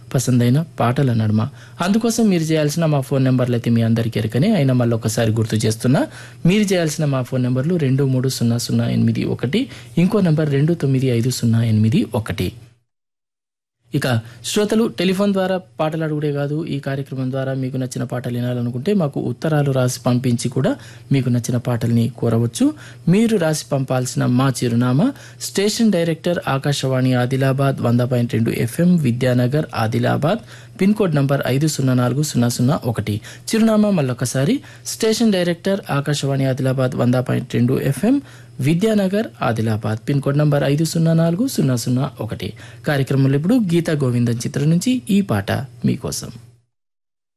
పసందైన పాటల నడుమ అందుకోసం మీరు చేయాల్సిన మా ఫోన్ నెంబర్లు అయితే మీ అందరికీ ఎరకనే అయినా మళ్ళీ ఒకసారి గుర్తు చేస్తున్నా మీరు చేయాల్సిన మా ఫోన్ నెంబర్లు రెండు మూడు సున్నా సున్నా ఎనిమిది ఒకటి ఇంకో నెంబర్ రెండు తొమ్మిది ఐదు సున్నా ఎనిమిది ఒకటి ఇక శ్రోతలు టెలిఫోన్ ద్వారా పాటలు అడుగుడే కాదు ఈ కార్యక్రమం ద్వారా మీకు నచ్చిన పాటలు వినాలనుకుంటే మాకు ఉత్తరాలు రాసి పంపించి కూడా మీకు నచ్చిన పాటల్ని కోరవచ్చు మీరు రాసి పంపాల్సిన మా చిరునామా స్టేషన్ డైరెక్టర్ ఆకాశవాణి ఆదిలాబాద్ వంద పాయింట్ రెండు FM Vidyanagar Adilabad pin code number ఐదు సున్నా నాలుగు సున్నా సున్నా ఒకటి చిరునామా మళ్ళొకసారి స్టేషన్ డైరెక్టర్ ఆకాశవాణి ఆదిలాబాద్ వంద పాయింట్ రెండు FM Vidyanagar Adilabad pin code number ఐదు సున్నా నాలుగు సున్నా సున్నా ఒకటి కార్యక్రమంలో ఇప్పుడు గీతా గోవిందం చిత్రం నుంచి ఈ పాట మీకోసం